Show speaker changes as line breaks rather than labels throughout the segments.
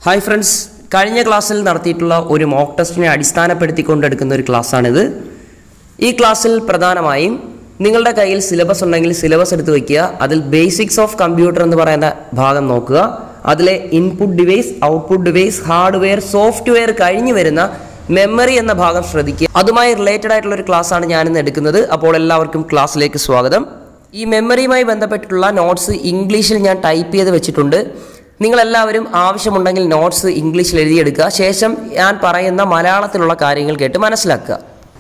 hi friends കഴിഞ്ഞ ക്ലാസ്സിൽ നടത്തിയിട്ടുള്ള ഒരു മോക്ക് ടെസ്റ്റിനെ അടിസ്ഥാനപ്പെടുത്തിക്കൊണ്ടെടുക്കുന്ന ഒരു ക്ലാസ്സാണിത് ഈ ക്ലാസ്സിൽ പ്രധാനമായും നിങ്ങളുടെ കയ്യിൽ സിലബസ് ഉണ്ടെങ്കിൽ സിലബസ് എടുത്ത് വയ്ക്കുക അതിൽ ബേസിക്സ് ഓഫ് കമ്പ്യൂട്ടർ എന്ന് പറയുന്ന ഭാഗം നോക്കുക അതിലെ input device output device hardware software കഴിഞ്ഞു വരുന്ന മെമ്മറി എന്ന ഭാഗം ശ്രദ്ധിക്കുക അതുമായി റിലേറ്റഡ് ആയിട്ടുള്ള ഒരു ക്ലാസ്സാണ് ഞാനിന്ന് എടുക്കുന്നത് അപ്പോൾ എല്ലാവർക്കും ക്ലാസ്സിലേക്ക് സ്വാഗതം ഈ മെമ്മറിയുമായി ബന്ധപ്പെട്ടിട്ടുള്ള നോട്ട്സ് ഇംഗ്ലീഷിൽ ഞാൻ ടൈപ്പ് ചെയ്ത് വെച്ചിട്ടുണ്ട് നിങ്ങളെല്ലാവരും ആവശ്യമുണ്ടെങ്കിൽ നോട്ട്സ് ഇംഗ്ലീഷിൽ എഴുതിയെടുക്കുക ശേഷം ഞാൻ പറയുന്ന മലയാളത്തിലുള്ള കാര്യങ്ങൾ കേട്ട് മനസ്സിലാക്കുക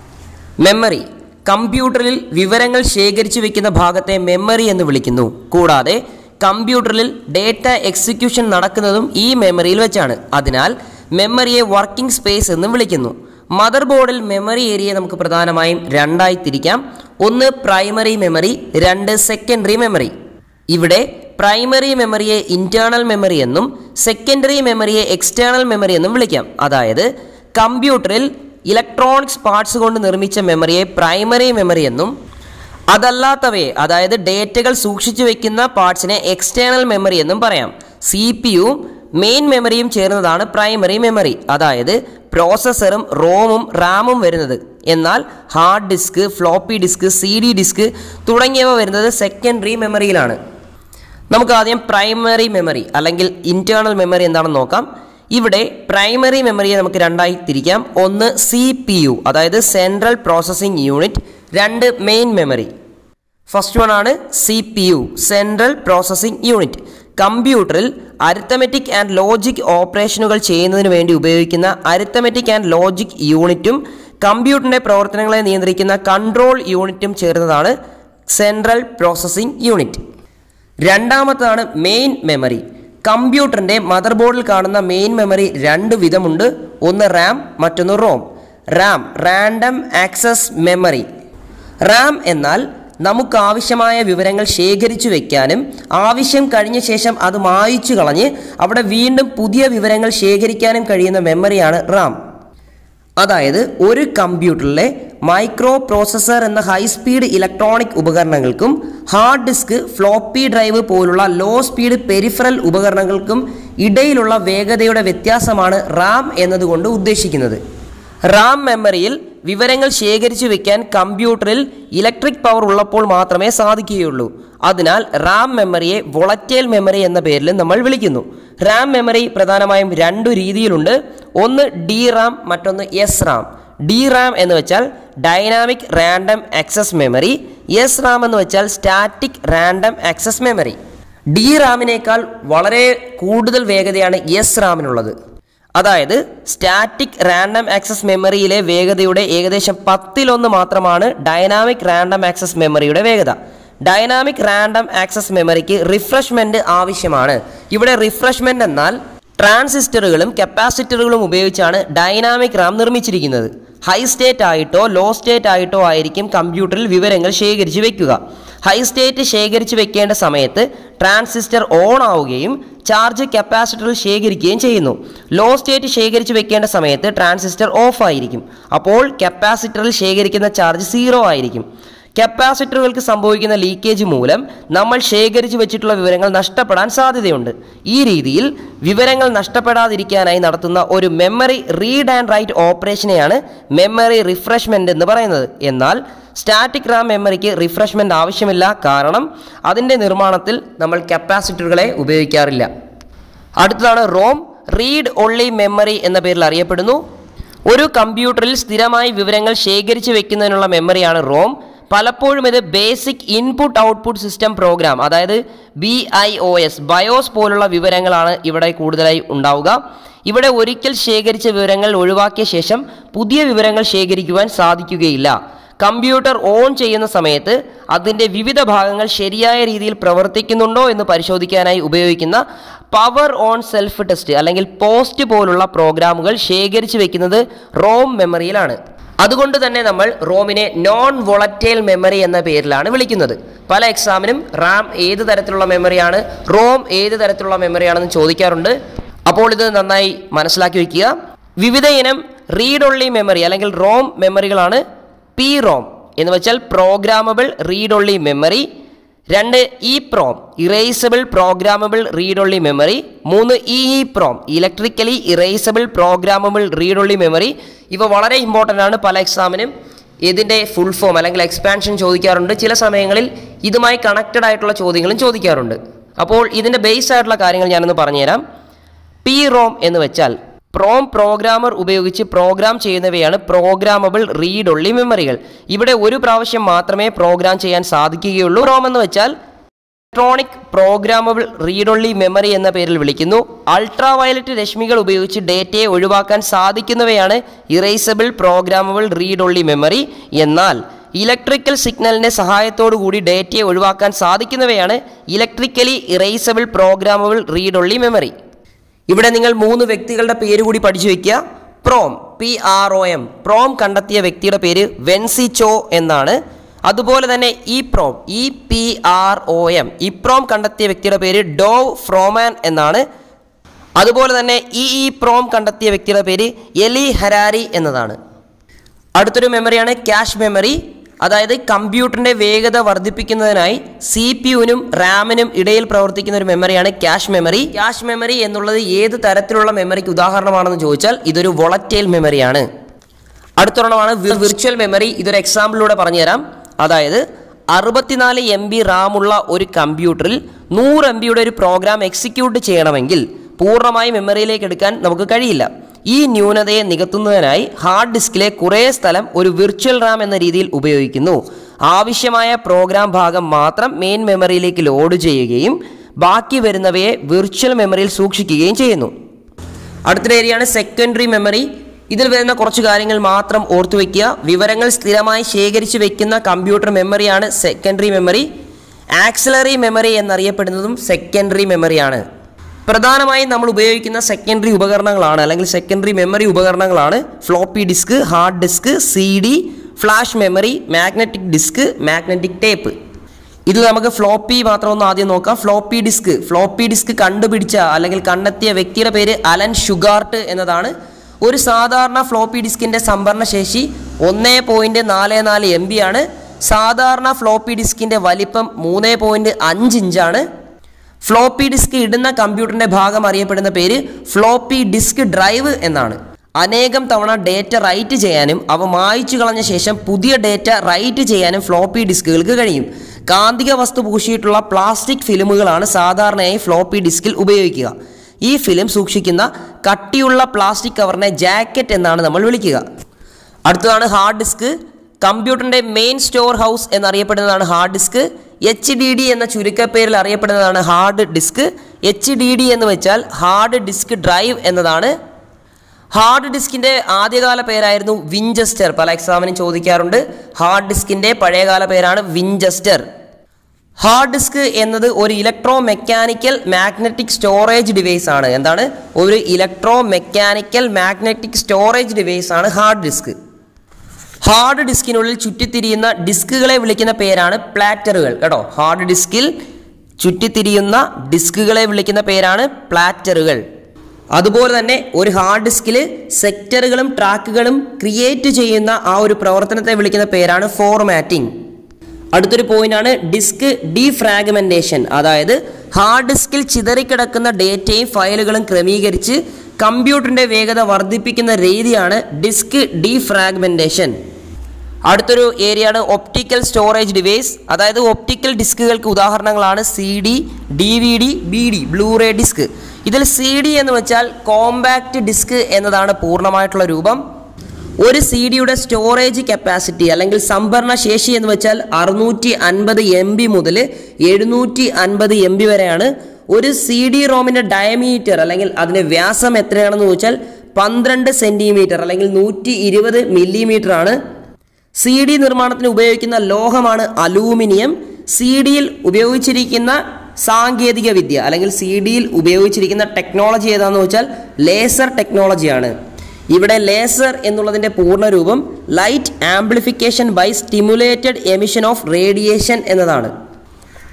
മെമ്മറി കമ്പ്യൂട്ടറിൽ വിവരങ്ങൾ ശേഖരിച്ചു വെക്കുന്ന ഭാഗത്തെ മെമ്മറി എന്ന് വിളിക്കുന്നു കൂടാതെ കമ്പ്യൂട്ടറിൽ ഡേറ്റ എക്സിക്യൂഷൻ നടക്കുന്നതും ഈ മെമ്മറിയിൽ വെച്ചാണ് അതിനാൽ മെമ്മറിയെ വർക്കിംഗ് സ്പേസ് എന്നും വിളിക്കുന്നു മദർ ബോർഡിൽ മെമ്മറി ഏരിയ നമുക്ക് പ്രധാനമായും രണ്ടായി തിരിക്കാം ഒന്ന് പ്രൈമറി മെമ്മറി രണ്ട് സെക്കൻഡറി മെമ്മറി ഇവിടെ പ്രൈമറി മെമ്മറിയെ ഇന്റേണൽ മെമ്മറി എന്നും സെക്കൻഡറി മെമ്മറിയെ എക്സ്റ്റേണൽ മെമ്മറി എന്നും വിളിക്കാം അതായത് കമ്പ്യൂട്ടറിൽ ഇലക്ട്രോണിക്സ് പാർട്സ് കൊണ്ട് നിർമ്മിച്ച മെമ്മറിയെ പ്രൈമറി മെമ്മറി എന്നും അതല്ലാത്തവയെ അതായത് ഡേറ്റകൾ സൂക്ഷിച്ചു വെക്കുന്ന പാർട്സിനെ എക്സ്റ്റേണൽ മെമ്മറി എന്നും പറയാം സി പി യുവും മെയിൻ മെമ്മറിയും ചേർന്നതാണ് പ്രൈമറി മെമ്മറി അതായത് പ്രോസസ്സറും റോമും റാമും വരുന്നത് എന്നാൽ hard disk floppy disk C D disk തുടങ്ങിയവ വരുന്നത് സെക്കൻഡറി മെമ്മറിയിലാണ് നമുക്ക് ആദ്യം പ്രൈമറി മെമ്മറി അല്ലെങ്കിൽ ഇന്റേണൽ മെമ്മറി എന്താണെന്ന് നോക്കാം ഇവിടെ പ്രൈമറി മെമ്മറിയെ നമുക്ക് രണ്ടായി തിരിക്കാം ഒന്ന് സി പി യു അതായത് സെൻട്രൽ പ്രോസസ്സിംഗ് യൂണിറ്റ് രണ്ട് മെയിൻ മെമ്മറി ഫസ്റ്റ് വൺ ആണ് C P U central processing unit കമ്പ്യൂട്ടറിൽ അരിത്തമെറ്റിക് ആൻഡ് ലോജിക് ഓപ്പറേഷനുകൾ ചെയ്യുന്നതിന് വേണ്ടി ഉപയോഗിക്കുന്ന അരിത്തമെറ്റിക് ആൻഡ് ലോജിക് യൂണിറ്റും കമ്പ്യൂട്ടറിന്റെ പ്രവർത്തനങ്ങളെ നിയന്ത്രിക്കുന്ന കൺട്രോൾ യൂണിറ്റും ചേർന്നതാണ് സെൻട്രൽ പ്രോസസ്സിംഗ് യൂണിറ്റ് രണ്ടാമത്താണ് മെയിൻ മെമ്മറി കമ്പ്യൂട്ടറിന്റെ മദർ ബോർഡിൽ കാണുന്ന മെയിൻ മെമ്മറി രണ്ട് വിധമുണ്ട് ഒന്ന് റാം മറ്റൊന്ന് ROM RAM random access memory RAM എന്നാൽ നമുക്ക് ആവശ്യമായ വിവരങ്ങൾ ശേഖരിച്ചു വെക്കാനും ആവശ്യം കഴിഞ്ഞ ശേഷം അത് മായിച്ചു കളഞ്ഞ് അവിടെ വീണ്ടും പുതിയ വിവരങ്ങൾ ശേഖരിക്കാനും കഴിയുന്ന മെമ്മറിയാണ് റാം അതായത് ഒരു കമ്പ്യൂട്ടറിലെ മൈക്രോ പ്രോസസ്സർ എന്ന ഹൈസ്പീഡ് ഇലക്ട്രോണിക് ഉപകരണങ്ങൾക്കും ഹാർഡ് ഡിസ്ക് ഫ്ലോപ്പി ഡ്രൈവ് പോലുള്ള ലോ സ്പീഡ് പെരിഫറൽ ഉപകരണങ്ങൾക്കും ഇടയിലുള്ള വേഗതയുടെ വ്യത്യാസമാണ് റാം എന്നതുകൊണ്ട് ഉദ്ദേശിക്കുന്നത് റാം മെമ്മറിയിൽ വിവരങ്ങൾ ശേഖരിച്ചു വെക്കാൻ കമ്പ്യൂട്ടറിൽ ഇലക്ട്രിക് പവർ ഉള്ളപ്പോൾ മാത്രമേ സാധിക്കുകയുള്ളൂ അതിനാൽ റാം മെമ്മറിയെ വൊളറ്റൈൽ മെമ്മറി എന്ന പേരിൽ നമ്മൾ വിളിക്കുന്നു റാം മെമ്മറി പ്രധാനമായും രണ്ടു രീതിയിലുണ്ട് ഒന്ന് ഡി റാം മറ്റൊന്ന് എസ് റാം ഡി റാം എന്ന് വെച്ചാൽ dynamic random access memory S RAM എന്ന് വെച്ചാൽ static random access memory D റാമിനേക്കാൾ വളരെ കൂടുതൽ വേഗതയാണ് എസ് റാമിനുള്ളത് അതായത് സ്റ്റാറ്റിക് റാൻഡം ആക്സസ് മെമ്മറിയിലെ വേഗതയുടെ ഏകദേശം പത്തിലൊന്ന് മാത്രമാണ് ഡൈനാമിക് റാൻഡം ആക്സസ് മെമ്മറിയുടെ വേഗത ഡൈനാമിക് റാൻഡം ആക്സസ് മെമ്മറിക്ക് റിഫ്രഷ്മെന്റ് ആവശ്യമാണ് ഇവിടെ റിഫ്രഷ്മെന്റ് എന്നാൽ ട്രാൻസിസ്റ്ററുകളും കപ്പാസിറ്ററുകളും ഉപയോഗിച്ചാണ് ഡൈനാമിക് റാം നിർമ്മിച്ചിരിക്കുന്നത് ഹൈ സ്റ്റേറ്റ് ആയിട്ടോ ലോ സ്റ്റേറ്റ് ആയിട്ടോ ആയിരിക്കും കമ്പ്യൂട്ടറിൽ വിവരങ്ങൾ ശേഖരിച്ചു വെക്കുക ഹൈ സ്റ്റേറ്റ് ശേഖരിച്ചു വെക്കേണ്ട സമയത്ത് ട്രാൻസിസ്റ്റർ ഓൺ ആവുകയും ചാർജ് കപ്പാസിറ്ററിൽ ശേഖരിക്കുകയും ചെയ്യുന്നു ലോ സ്റ്റേറ്റ് ശേഖരിച്ചു വെക്കേണ്ട സമയത്ത് ട്രാൻസിസ്റ്റർ ഓഫ് ആയിരിക്കും അപ്പോൾ കപ്പാസിറ്ററിൽ ശേഖരിക്കുന്ന ചാർജ് സീറോ ആയിരിക്കും കപ്പാസിറ്ററുകൾക്ക് സംഭവിക്കുന്ന ലീക്കേജ് മൂലം നമ്മൾ ശേഖരിച്ചു വെച്ചിട്ടുള്ള വിവരങ്ങൾ നഷ്ടപ്പെടാൻ സാധ്യതയുണ്ട് ഈ രീതിയിൽ വിവരങ്ങൾ നഷ്ടപ്പെടാതിരിക്കാനായി നടത്തുന്ന ഒരു മെമ്മറി റീഡ് ആൻഡ് റൈറ്റ് ഓപ്പറേഷനെയാണ് മെമ്മറി റിഫ്രഷ്മെന്റ് എന്ന് പറയുന്നത് എന്നാൽ സ്റ്റാറ്റിക് റാം മെമ്മറിക്ക് റിഫ്രഷ്മെന്റ് ആവശ്യമില്ല കാരണം അതിൻ്റെ നിർമ്മാണത്തിൽ നമ്മൾ കപ്പാസിറ്ററുകളെ ഉപയോഗിക്കാറില്ല അടുത്തതാണ് റോം റീഡ് ഒൺലി മെമ്മറി എന്ന പേരിൽ അറിയപ്പെടുന്നു ഒരു കമ്പ്യൂട്ടറിൽ സ്ഥിരമായി വിവരങ്ങൾ ശേഖരിച്ചു വെക്കുന്നതിനുള്ള മെമ്മറിയാണ് റോം പലപ്പോഴും ഇത് basic input output system program അതായത് B I O S BIOS പോലുള്ള വിവരങ്ങളാണ് ഇവിടെ കൂടുതലായി ഉണ്ടാവുക ഇവിടെ ഒരിക്കൽ ശേഖരിച്ച വിവരങ്ങൾ ഒഴിവാക്കിയ ശേഷം പുതിയ വിവരങ്ങൾ ശേഖരിക്കുവാൻ സാധിക്കുകയില്ല കമ്പ്യൂട്ടർ ഓൺ ചെയ്യുന്ന സമയത്ത് അതിൻ്റെ വിവിധ ഭാഗങ്ങൾ ശരിയായ രീതിയിൽ പ്രവർത്തിക്കുന്നുണ്ടോ എന്ന് പരിശോധിക്കാനായി ഉപയോഗിക്കുന്ന പവർ ഓൺ സെൽഫ് ടെസ്റ്റ് അല്ലെങ്കിൽ പോസ്റ്റ് പോലുള്ള പ്രോഗ്രാമുകൾ ശേഖരിച്ചു വെക്കുന്നത് റോം മെമ്മറിയിലാണ് അതുകൊണ്ട് തന്നെ നമ്മൾ റോമിനെ നോൺ വൊളറ്റൈൽ മെമ്മറി എന്ന പേരിലാണ് വിളിക്കുന്നത് പല എക്സാമിനും റാം ഏത് തരത്തിലുള്ള മെമ്മറിയാണ് റോം ഏത് തരത്തിലുള്ള മെമ്മറിയാണെന്ന് ചോദിക്കാറുണ്ട് അപ്പോൾ ഇത് നന്നായി മനസ്സിലാക്കി വയ്ക്കുക വിവിധ ഇനം റീഡ് ഒൺലി മെമ്മറി അല്ലെങ്കിൽ റോം മെമ്മറികളാണ് പി റോം എന്ന് വെച്ചാൽ പ്രോഗ്രാമബിൾ റീഡ് ഒൺലി മെമ്മറി രണ്ട് E PROM erasable programmable read only memory മൂന്ന് E E PROM electrically erasable programmable read only memory ഇവ വളരെ ഇമ്പോർട്ടൻ്റ് ആണ് പല എക്സാമിനും ഇതിൻ്റെ ഫുൾ ഫോം അല്ലെങ്കിൽ എക്സ്പാൻഷൻ ചോദിക്കാറുണ്ട് ചില സമയങ്ങളിൽ ഇതുമായി കണക്റ്റഡ് ആയിട്ടുള്ള ചോദ്യങ്ങളും ചോദിക്കാറുണ്ട് അപ്പോൾ ഇതിൻ്റെ ബേസ് ആയിട്ടുള്ള കാര്യങ്ങൾ ഞാനൊന്ന് പറഞ്ഞുതരാം പി റോം എന്ന് വെച്ചാൽ പ്രോം പ്രോഗ്രാമർ ഉപയോഗിച്ച് പ്രോഗ്രാം ചെയ്യുന്നവയാണ് പ്രോഗ്രാമബിൾ റീഡ് ഒള്ളി മെമ്മറികൾ ഇവിടെ ഒരു പ്രാവശ്യം മാത്രമേ പ്രോഗ്രാം ചെയ്യാൻ സാധിക്കുകയുള്ളൂ റോം എന്ന് വെച്ചാൽ electronic programmable read only memory എന്ന പേരിൽ വിളിക്കുന്നു അൾട്രാ വയലറ്റ് രശ്മികൾ ഉപയോഗിച്ച് ഡേറ്റയെ ഒഴിവാക്കാൻ സാധിക്കുന്നവയാണ് erasable programmable read only memory എന്നാൽ ഇലക്ട്രിക്കൽ സിഗ്നലിന്റെ സഹായത്തോടു കൂടി ഡേറ്റയെ ഒഴിവാക്കാൻ സാധിക്കുന്നവയാണ് electrically erasable programmable read only memory ഇവിടെ നിങ്ങൾ മൂന്ന് വ്യക്തികളുടെ പേര് കൂടി പഠിച്ചു വെക്കുക PROM P R O M PROM കണ്ടെത്തിയ വ്യക്തിയുടെ പേര് വെൻസി ചോ എന്നാണ് അതുപോലെ തന്നെ E PROM E P R O M EPROM കണ്ടെത്തിയ വ്യക്തിയുടെ പേര് ഡോവ് ഫ്രോമാൻ എന്നാണ് അതുപോലെ തന്നെ ഇ ഇ പ്രോം കണ്ടെത്തിയ വ്യക്തിയുടെ പേര് എലി ഹരാരി എന്നതാണ് അടുത്തൊരു മെമ്മറിയാണ് ക്യാഷ് മെമ്മറി അതായത് കമ്പ്യൂട്ടറിന്റെ വേഗത വർദ്ധിപ്പിക്കുന്നതിനായി സി പി യുവിനും റാമിനും ഇടയിൽ പ്രവർത്തിക്കുന്ന ഒരു മെമ്മറിയാണ് ക്യാഷ് മെമ്മറി ക്യാഷ് മെമ്മറി എന്നുള്ളത് ഏത് തരത്തിലുള്ള മെമ്മറിക്ക് ഉദാഹരണമാണെന്ന് ചോദിച്ചാൽ ഇതൊരു വൊളറ്റൈൽ മെമ്മറിയാണ് അടുത്തൊരെണ്ണമാണ് വിർച്വൽ മെമ്മറി ഇതൊരു എക്സാമ്പിളിലൂടെ പറഞ്ഞുതരാം അതായത് അറുപത്തിനാല് എം ബി റാമുള്ള ഒരു കമ്പ്യൂട്ടറിൽ നൂറ് എം ബിയുടെ ഒരു പ്രോഗ്രാം എക്സിക്യൂട്ട് ചെയ്യണമെങ്കിൽ പൂർണ്ണമായി മെമ്മറിയിലേക്ക് എടുക്കാൻ നമുക്ക് കഴിയില്ല ഈ ന്യൂനതയെ നികത്തുന്നതിനായി ഹാർഡ് ഡിസ്കിലെ കുറേ സ്ഥലം ഒരു വിർച്വൽ റാം എന്ന രീതിയിൽ ഉപയോഗിക്കുന്നു ആവശ്യമായ പ്രോഗ്രാം ഭാഗം മാത്രം മെയിൻ മെമ്മറിയിലേക്ക് ലോഡ് ചെയ്യുകയും ബാക്കി വരുന്നവയെ വിർച്വൽ മെമ്മറിയിൽ സൂക്ഷിക്കുകയും ചെയ്യുന്നു അടുത്തൊരു ഏരിയയാണ് സെക്കൻഡറി മെമ്മറി ഇതിൽ വരുന്ന കുറച്ച് കാര്യങ്ങൾ മാത്രം ഓർത്തു വെക്കുക വിവരങ്ങൾ സ്ഥിരമായി ശേഖരിച്ചു വെക്കുന്ന കമ്പ്യൂട്ടർ മെമ്മറിയാണ് സെക്കൻഡറി മെമ്മറി ആക്സിലറി മെമ്മറി എന്നറിയപ്പെടുന്നതും സെക്കൻഡറി മെമ്മറിയാണ് പ്രധാനമായും നമ്മൾ ഉപയോഗിക്കുന്ന സെക്കൻഡറി ഉപകരണങ്ങളാണ് അല്ലെങ്കിൽ സെക്കൻഡറി മെമ്മറി ഉപകരണങ്ങളാണ് floppy disk hard disk C D flash memory magnetic disk magnetic tape ഇതിൽ നമുക്ക് ഫ്ലോപ്പി മാത്രം ഒന്ന് ആദ്യം നോക്കാം ഫ്ലോപ്പി ഡിസ്ക് ഫ്ലോപ്പി ഡിസ്ക് കണ്ടുപിടിച്ച അല്ലെങ്കിൽ കണ്ടെത്തിയ വ്യക്തിയുടെ പേര് അലൻ ഷുഗാർട്ട് എന്നതാണ് ഒരു സാധാരണ ഫ്ലോപ്പി ഡിസ്കിന്റെ സംഭരണ ശേഷി ഒന്ന് പോയിന്റ് നാല് നാല് എം ബി ആണ് സാധാരണ ഫ്ലോപ്പി ഡിസ്കിന്റെ വലിപ്പം മൂന്ന് പോയിന്റ് അഞ്ച് ഇഞ്ചാണ് ഫ്ലോപ്പി ഡിസ്ക് ഇടുന്ന കമ്പ്യൂട്ടറിന്റെ ഭാഗം അറിയപ്പെടുന്ന പേര് ഫ്ലോപ്പി ഡിസ്ക് ഡ്രൈവ് എന്നാണ് അനേകം തവണ ഡേറ്റ റൈറ്റ് ചെയ്യാനും അവ മായ്ച്ചു കളഞ്ഞ ശേഷം പുതിയ ഡേറ്റ റൈറ്റ് ചെയ്യാനും ഫ്ലോപ്പി ഡിസ്കുകൾക്ക് കഴിയും കാന്തിക വസ്തു പൂശിയിട്ടുള്ള പ്ലാസ്റ്റിക് ഫിലിമുകളാണ് സാധാരണയായി ഫ്ലോപ്പി ഡിസ്കിൽ ഉപയോഗിക്കുക ഈ ഫിലിം സൂക്ഷിക്കുന്ന കട്ടിയുള്ള പ്ലാസ്റ്റിക് കവറിനെ ജാക്കറ്റ് എന്നാണ് നമ്മൾ വിളിക്കുക അടുത്തതാണ് ഹാർഡ് ഡിസ്ക് കമ്പ്യൂട്ടറിന്റെ മെയിൻ സ്റ്റോർ ഹൗസ് എന്നറിയപ്പെടുന്നതാണ് hard disk H D D എന്ന ചുരുക്കപ്പേരിൽ അറിയപ്പെടുന്നതാണ് hard disk H D D എന്ന് വെച്ചാൽ ഹാർഡ് ഡിസ്ക് ഡ്രൈവ് എന്നതാണ് ഹാർഡ് ഡിസ്കിന്റെ ആദ്യകാല പേരായിരുന്നു വിഞ്ചസ്റ്റർ പല എക്സാമിനും ചോദിക്കാറുണ്ട് ഹാർഡ് ഡിസ്കിന്റെ പഴയകാല പേരാണ് വിഞ്ചസ്റ്റർ ഹാർഡ് ഡിസ്ക് എന്നത് ഒരു electromechanical magnetic storage device ആണ് എന്താണ് ഒരു electromechanical magnetic storage device ആണ് ഹാർഡ് ഡിസ്ക് ഹാർഡ് ഡിസ്കിനുള്ളിൽ ചുറ്റിത്തിരിയുന്ന ഡിസ്കുകളെ വിളിക്കുന്ന പേരാണ് പ്ലാറ്ററുകൾ കേട്ടോ ഹാർഡ് ഡിസ്കിൽ ചുറ്റിത്തിരിയുന്ന ഡിസ്കുകളെ വിളിക്കുന്ന പേരാണ് പ്ലാറ്ററുകൾ അതുപോലെ തന്നെ ഒരു ഹാർഡ് ഡിസ്കിൽ സെക്ടറുകളും ട്രാക്കുകളും ക്രിയേറ്റ് ചെയ്യുന്ന ആ ഒരു പ്രവർത്തനത്തെ വിളിക്കുന്ന പേരാണ് ഫോർമാറ്റിംഗ് അടുത്തൊരു പോയിന്റാണ് ഡിസ്ക് ഡീഫ്രാഗ്മെന്റേഷൻ അതായത് ഹാർഡ് ഡിസ്കിൽ ചിതറിക്കിടക്കുന്ന ഡേറ്റയും ഫയലുകളും ക്രമീകരിച്ച് കമ്പ്യൂട്ടറിന്റെ വേഗത വർദ്ധിപ്പിക്കുന്ന രീതിയാണ് ഡിസ്ക് ഡീഫ്രാഗ്മെന്റേഷൻ അടുത്തൊരു ഏരിയയാണ് ഒപ്റ്റിക്കൽ സ്റ്റോറേജ് ഡിവൈസ് അതായത് ഒപ്റ്റിക്കൽ ഡിസ്കുകൾക്ക് ഉദാഹരണങ്ങളാണ് C D D V D B D blu ray disk ഇതിൽ സി ഡി എന്ന് വെച്ചാൽ കോമ്പാക്റ്റ് ഡിസ്ക് എന്നതാണ് പൂർണ്ണമായിട്ടുള്ള രൂപം ഒരു സി ഡിയുടെ സ്റ്റോറേജ് കപ്പാസിറ്റി അല്ലെങ്കിൽ സംഭരണ ശേഷി എന്ന് വെച്ചാൽ അറുന്നൂറ്റി അൻപത് എം ബി മുതൽ എഴുന്നൂറ്റി അൻപത് എം ബി വരെയാണ് ഒരു സി ഡി റോമിന്റെ ഡയമീറ്റർ അല്ലെങ്കിൽ അതിന്റെ വ്യാസം എത്രയാണെന്ന് ചോദിച്ചാൽ പന്ത്രണ്ട് സെന്റിമീറ്റർ അല്ലെങ്കിൽ നൂറ്റി ഇരുപത് മില്ലിമീറ്റർ ആണ് സി ഡി നിർമ്മാണത്തിന് ഉപയോഗിക്കുന്ന ലോഹമാണ് അലൂമിനിയം സി ഡിയിൽ ഉപയോഗിച്ചിരിക്കുന്ന സാങ്കേതിക വിദ്യ അല്ലെങ്കിൽ സി ഡിയിൽ ഉപയോഗിച്ചിരിക്കുന്ന ടെക്നോളജി ഏതാണെന്ന് വെച്ചാൽ ലേസർ ടെക്നോളജിയാണ് ഇവിടെ ലേസർ എന്നുള്ളതിന്റെ പൂർണ്ണരൂപം light amplification by stimulated emission of radiation എന്നതാണ്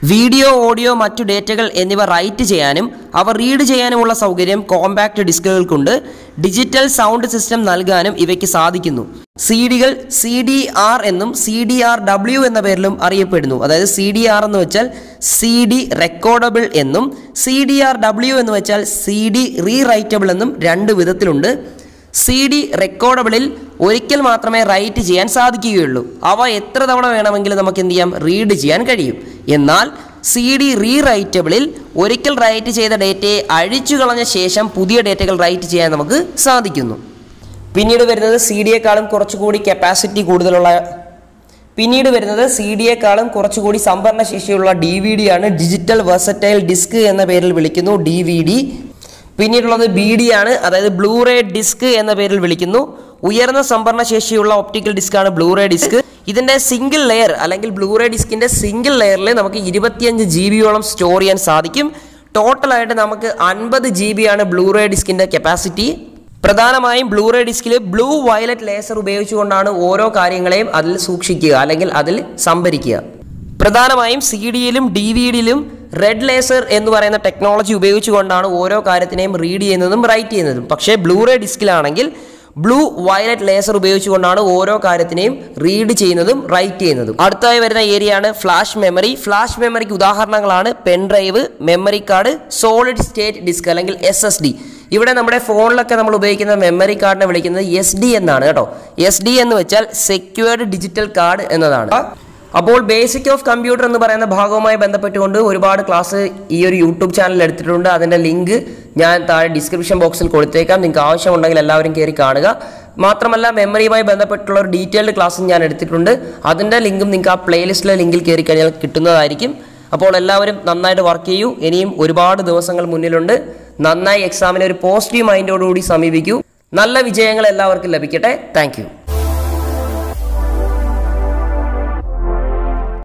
വീഡിയോ ഓഡിയോ മറ്റു ഡേറ്റകൾ എന്നിവ റൈറ്റ് ചെയ്യാനും അവ റീഡ് ചെയ്യാനുമുള്ള സൗകര്യം കോമ്പാക്ട് ഡിസ്കുകൾക്കുണ്ട് ഡിജിറ്റൽ സൗണ്ട് സിസ്റ്റം നൽകാനും ഇവയ്ക്ക് സാധിക്കുന്നു സി ഡികൾ സി ഡി ആർ എന്നും സി ഡി ആർ ഡബ്ല്യു എന്ന പേരിലും അറിയപ്പെടുന്നു അതായത് സി ഡി ആർ എന്ന് വെച്ചാൽ സി ഡി റെക്കോർഡബിൾ എന്നും സി ഡി ആർ ഡബ്ല്യു എന്ന് വെച്ചാൽ സി ഡി റീ റൈറ്റബിൾ എന്നും രണ്ട് വിധത്തിലുണ്ട് സി ഡി റെക്കോർഡബിളിൽ ഒരിക്കൽ മാത്രമേ റൈറ്റ് ചെയ്യാൻ സാധിക്കുകയുള്ളൂ അവ എത്ര തവണ വേണമെങ്കിലും നമുക്ക് എന്ത് ചെയ്യാം റീഡ് ചെയ്യാൻ കഴിയും എന്നാൽ സി ഡി റീ റൈറ്റബിളിൽ ഒരിക്കൽ റൈറ്റ് ചെയ്ത ഡേറ്റയെ അഴിച്ചു കളഞ്ഞ ശേഷം പുതിയ ഡേറ്റകൾ റൈറ്റ് ചെയ്യാൻ നമുക്ക് സാധിക്കുന്നു പിന്നീട് വരുന്നത് സി ഡിയെക്കാളും കുറച്ചുകൂടി കപ്പാസിറ്റി കൂടുതലുള്ള പിന്നീട് വരുന്നത് സി ഡിയെക്കാളും കുറച്ചുകൂടി സംഭരണ ശേഷിയുള്ള ഡി വി ഡി ആണ് ഡിജിറ്റൽ വെർസറ്റൈൽ ഡിസ്ക് എന്ന പേരിൽ വിളിക്കുന്നു ഡി വി ഡി പിന്നീടുള്ളത് ബി ഡി ആണ് അതായത് ബ്ലൂറേ ഡിസ്ക് എന്ന പേരിൽ വിളിക്കുന്നു ഉയർന്ന സംഭരണ ശേഷിയുള്ള ഒപ്റ്റിക്കൽ ഡിസ്ക് ആണ് ബ്ലൂറേ ഡിസ്ക് ഇതിന്റെ സിംഗിൾ ലെയർ അല്ലെങ്കിൽ ബ്ലൂറേ ഡിസ്കിന്റെ സിംഗിൾ ലെയറിൽ നമുക്ക് ഇരുപത്തിയഞ്ച് ജി ബിയോളം സ്റ്റോർ ചെയ്യാൻ സാധിക്കും ടോട്ടലായിട്ട് നമുക്ക് അൻപത് ജി ബി ആണ് ബ്ലൂറേ ഡിസ്കിന്റെ കപ്പാസിറ്റി പ്രധാനമായും ബ്ലൂറേ ഡിസ്കിൽ ബ്ലൂ വയലറ്റ് ലേസർ ഉപയോഗിച്ചുകൊണ്ടാണ് ഓരോ കാര്യങ്ങളെയും അതിൽ സൂക്ഷിക്കുക അല്ലെങ്കിൽ അതിൽ സംഭരിക്കുക പ്രധാനമായും സി ഡിയിലും ഡി വി ഡിയിലും റെഡ് ലേസർ എന്ന് പറയുന്ന ടെക്നോളജി ഉപയോഗിച്ചുകൊണ്ടാണ് ഓരോ കാര്യത്തിനെയും റീഡ് ചെയ്യുന്നതും റൈറ്റ് ചെയ്യുന്നതും പക്ഷേ ബ്ലൂറേ ഡിസ്കിലാണെങ്കിൽ ബ്ലൂ വയലറ്റ് ലേസർ ഉപയോഗിച്ചുകൊണ്ടാണ് ഓരോ കാര്യത്തിനെയും റീഡ് ചെയ്യുന്നതും റൈറ്റ് ചെയ്യുന്നതും അടുത്തായി വരുന്ന ഏരിയ ആണ് ഫ്ലാഷ് മെമ്മറി ഫ്ലാഷ് മെമ്മറിക്ക് ഉദാഹരണങ്ങളാണ് pen drive memory card solid state disk അല്ലെങ്കിൽ എസ് എസ് ഡി ഇവിടെ നമ്മുടെ ഫോണിലൊക്കെ നമ്മൾ ഉപയോഗിക്കുന്ന മെമ്മറി കാർഡിനെ വിളിക്കുന്നത് എസ് ഡി എന്നാണ് കേട്ടോ എസ് ഡി എന്ന് വെച്ചാൽ സെക്യൂർഡ് ഡിജിറ്റൽ കാർഡ് എന്നതാണ് അപ്പോൾ ബേസിക് ഓഫ് കമ്പ്യൂട്ടർ എന്ന് പറയുന്ന ഭാഗവുമായി ബന്ധപ്പെട്ടുകൊണ്ട് ഒരുപാട് ക്ലാസ് ഈ ഒരു യൂട്യൂബ് ചാനലിൽ എടുത്തിട്ടുണ്ട് അതിൻ്റെ ലിങ്ക് ഞാൻ താഴെ ഡിസ്ക്രിപ്ഷൻ ബോക്സിൽ കൊടുത്തേക്കാം നിങ്ങൾക്ക് ആവശ്യമുണ്ടെങ്കിൽ എല്ലാവരും കയറി കാണുക മാത്രമല്ല മെമ്മറിയുമായി ബന്ധപ്പെട്ടുള്ള ഒരു ഡീറ്റെയിൽഡ് ക്ലാസ്സും ഞാൻ എടുത്തിട്ടുണ്ട് അതിൻ്റെ ലിങ്കും നിങ്ങൾക്ക് ആ പ്ലേലിസ്റ്റിലെ ലിങ്കിൽ കയറി കഴിഞ്ഞാൽ കിട്ടുന്നതായിരിക്കും അപ്പോൾ എല്ലാവരും നന്നായിട്ട് വർക്ക് ചെയ്യൂ ഇനിയും ഒരുപാട് ദിവസങ്ങൾ മുന്നിലുണ്ട് നന്നായി എക്സാമിനെ ഒരു പോസിറ്റീവ് മൈൻഡോടുകൂടി സമീപിക്കൂ നല്ല വിജയങ്ങൾ എല്ലാവർക്കും ലഭിക്കട്ടെ താങ്ക്